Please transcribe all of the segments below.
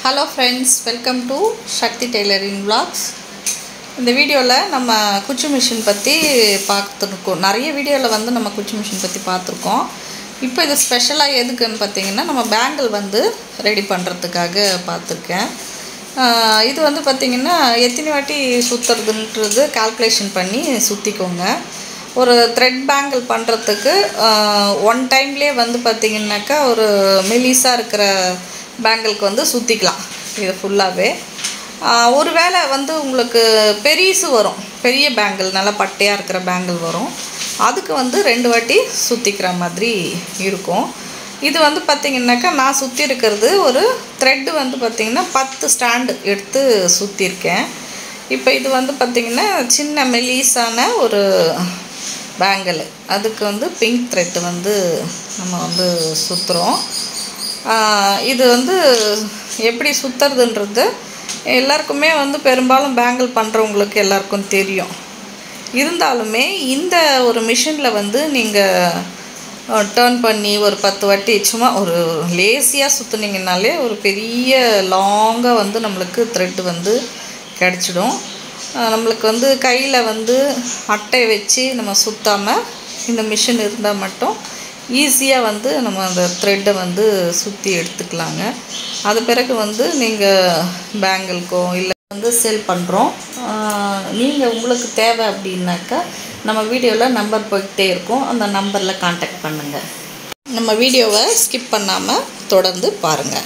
hello friends welcome to Sakthi tailoring vlogs இந்த வீடியோவில் நம்ம குச்சி மிஷின் பற்றி பார்த்துருக்கோம் நிறைய வீடியோவில் வந்து நம்ம குச்சி மிஷின் பற்றி பார்த்துருக்கோம் இப்போ இது ஸ்பெஷலாக எதுக்குன்னு பார்த்தீங்கன்னா நம்ம பேங்கிள் வந்து ரெடி பண்ணுறதுக்காக பார்த்துருக்கேன் ஆஹ் இது வந்து பார்த்திங்கன்னா எத்தனை வாட்டி சுற்றுறதுன்றது கால்குலேஷன் பண்ணி சுற்றிக்கோங்க ஒரு த்ரெட் பேங்கிள் பண்ணுறதுக்கு ஒன் டைம்லேயே வந்து பார்த்திங்கனாக்கா ஒரு மெலிசாக இருக்கிற பேங்கிளுக்கு வந்து சுற்றிக்கலாம் இது ஃபுல்லாகவே ஒருவேளை வந்து உங்களுக்கு பெரிசு வரும் பெரிய பேங்கிள் நல்லா பட்டையாக இருக்கிற பேங்கிள் வரும் அதுக்கு வந்து ரெண்டு வாட்டி சுற்றிக்கிற மாதிரி இருக்கும் இது வந்து பார்த்திங்கனாக்கா நான் சுற்றி இருக்கிறது ஒரு த்ரெட்டு வந்து பார்த்திங்கன்னா பத்து ஸ்டாண்டு எடுத்து சுற்றிருக்கேன் இப்போ இது வந்து பார்த்திங்கன்னா சின்ன மெலிசான ஒரு பேங்கிள் அதுக்கு வந்து பிங்க் த்ரெட்டு வந்து நம்ம வந்து சுற்றுறோம் இது வந்து எப்படி சுற்றுறதுன்றது எல்லாருக்குமே வந்து பெரும்பாலும் பேங்கிள் பண்ணுறவங்களுக்கு எல்லாருக்கும் தெரியும் இருந்தாலுமே இந்த ஒரு மிஷினில் வந்து நீங்கள் டேர்ன் பண்ணி ஒரு பத்து வாட்டி சும்மா ஒரு லேசியாக சுற்றுனீங்கனாலே ஒரு பெரிய லாங்காக வந்து நம்மளுக்கு த்ரெட்டு வந்து கிடச்சிடும் நம்மளுக்கு வந்து கையில் வந்து அட்டை வச்சு நம்ம சுற்றாமல் இந்த மிஷின் இருந்தால் மட்டும் ஈஸியாக வந்து நம்ம அந்த த்ரெட்டை வந்து சுற்றி எடுத்துக்கலாங்க அது பிறகு வந்து நீங்கள் பேங்கிள்க்கோ இல்லை வந்து சேல் பண்ணுறோம் நீங்கள் உங்களுக்கு தேவை அப்படின்னாக்கா நம்ம வீடியோவில் நம்பர் போய்கிட்டே இருக்கும் அந்த நம்பரில் காண்டாக்ட் பண்ணுங்கள் நம்ம வீடியோவை ஸ்கிப் பண்ணாமல் தொடர்ந்து பாருங்கள்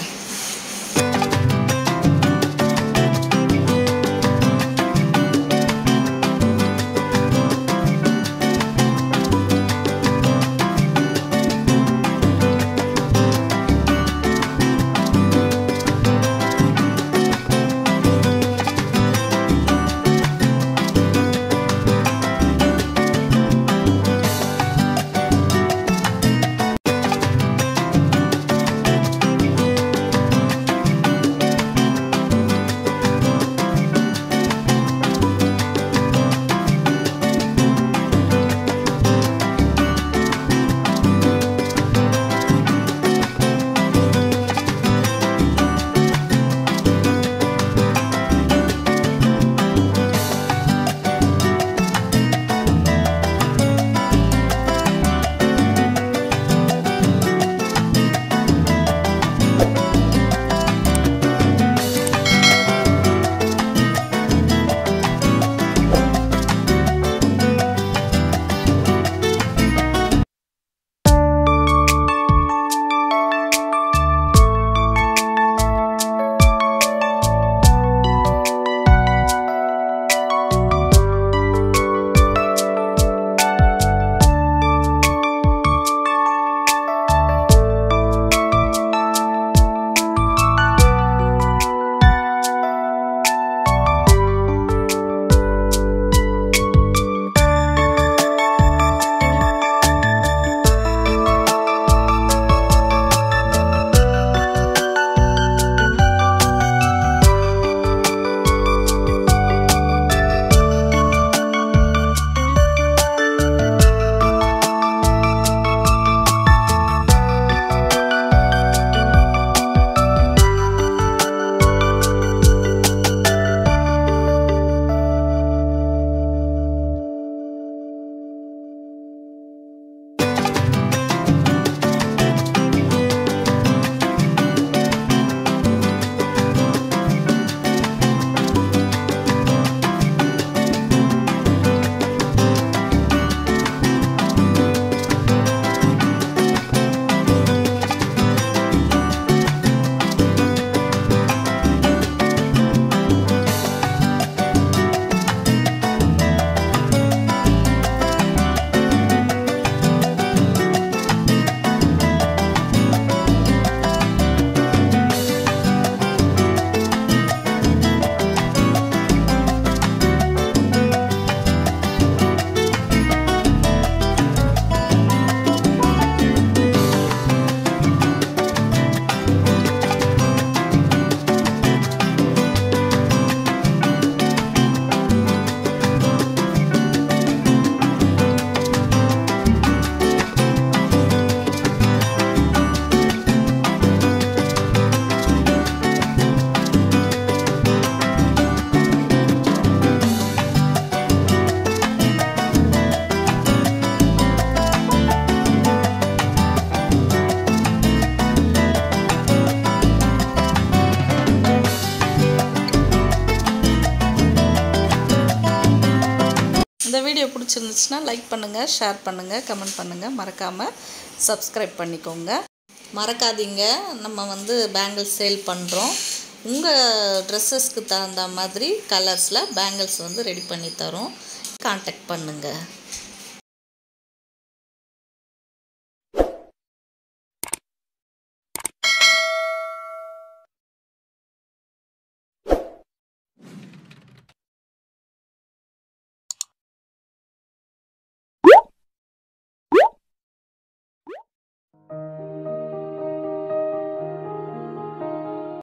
வீடியோ பிடிச்சிருந்துச்சுன்னா லைக் பண்ணுங்கள் ஷேர் பண்ணுங்கள் கமெண்ட் பண்ணுங்கள் மறக்காமல் சப்ஸ்கிரைப் பண்ணிக்கோங்க மறக்காதீங்க நம்ம வந்து பேங்கிள்ஸ் சேல் பண்ணுறோம் உங்கள் ட்ரெஸ்ஸஸ்க்கு தகுந்த மாதிரி கலர்ஸில் பேங்கிள்ஸ் வந்து ரெடி பண்ணி தரோம் காண்டாக்ட் பண்ணுங்கள்